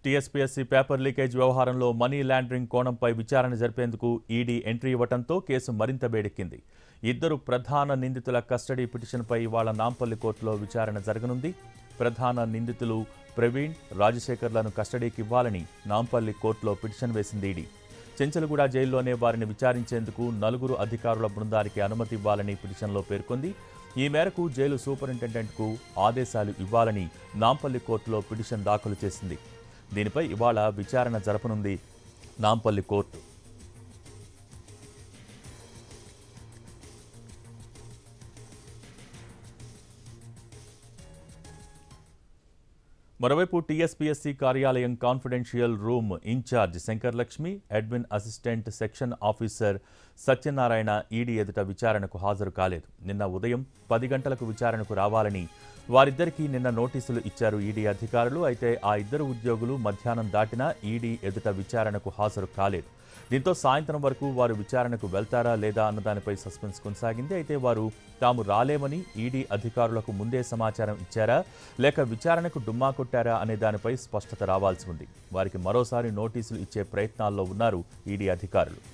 TSPSC paper leakage వ్యవహారంలో money laundering కోణంపై విచారణ జరిపేందుకు ఈడీ ఎంట్రీ ఇవ్వడంతో కేసు మరింత వేడెక్కింది ఇద్దరు ప్రధాన నిందితుల కస్టడీ పిటిషన్పై ఇవాళ నాంపల్లి కోర్టులో విచారణ జరగనుంది ప్రధాన నిందితులు ప్రవీణ్ రాజశేఖర్లను కస్టడీకి ఇవ్వాలని నాంపల్లి కోర్టులో పిటిషన్ వేసింది ఈడీ చెంచలగూడ జైల్లోనే వారిని విచారించేందుకు నలుగురు అధికారుల బృందానికి అనుమతి ఇవ్వాలని పిటిషన్లో పేర్కొంది ఈ మేరకు జైలు సూపరింటెండెంట్కు ఆదేశాలు ఇవ్వాలని నాంపల్లి కోర్టులో పిటిషన్ దాఖలు చేసింది దీనిపై ఇవాళ విచారణ జరపనుంది నాంపల్లి కోర్టు మరోవైపు టీఎస్పీఎస్సీ కార్యాలయం confidential room incharge Shankar Lakshmi admin assistant section officer Satyanarayana ED ఎదుట విచారణకు హాజరు కాలేదు నిన్న ఉదయం పది గంటలకు విచారణకు రావాలని వారిద్దరికీ నిన్న నోటీసులు ఇచ్చారు ఈడీ అధికారులు అయితే ఆ ఇద్దరు ఉద్యోగులు మధ్యాహ్నం దాటినా ఈడీ ఎదుట విచారణకు హాజరు కాలేదు దీంతో సాయంత్రం వరకు వారు విచారణకు వెళ్తారా లేదా అన్న దానిపై సస్పెన్స్ కొనసాగింది అయితే వారు తాము రాలేమని ఈడీ అధికారులకు ముందే సమాచారం ఇచ్చారా లేక విచారణకు డుమ్మా కొట్టారా అనే దానిపై స్పష్టత రావాల్సి ఉంది వారికి మరోసారి నోటీసులు ఇచ్చే ప్రయత్నాల్లో ఉన్నారు ఈడీ అధికారులు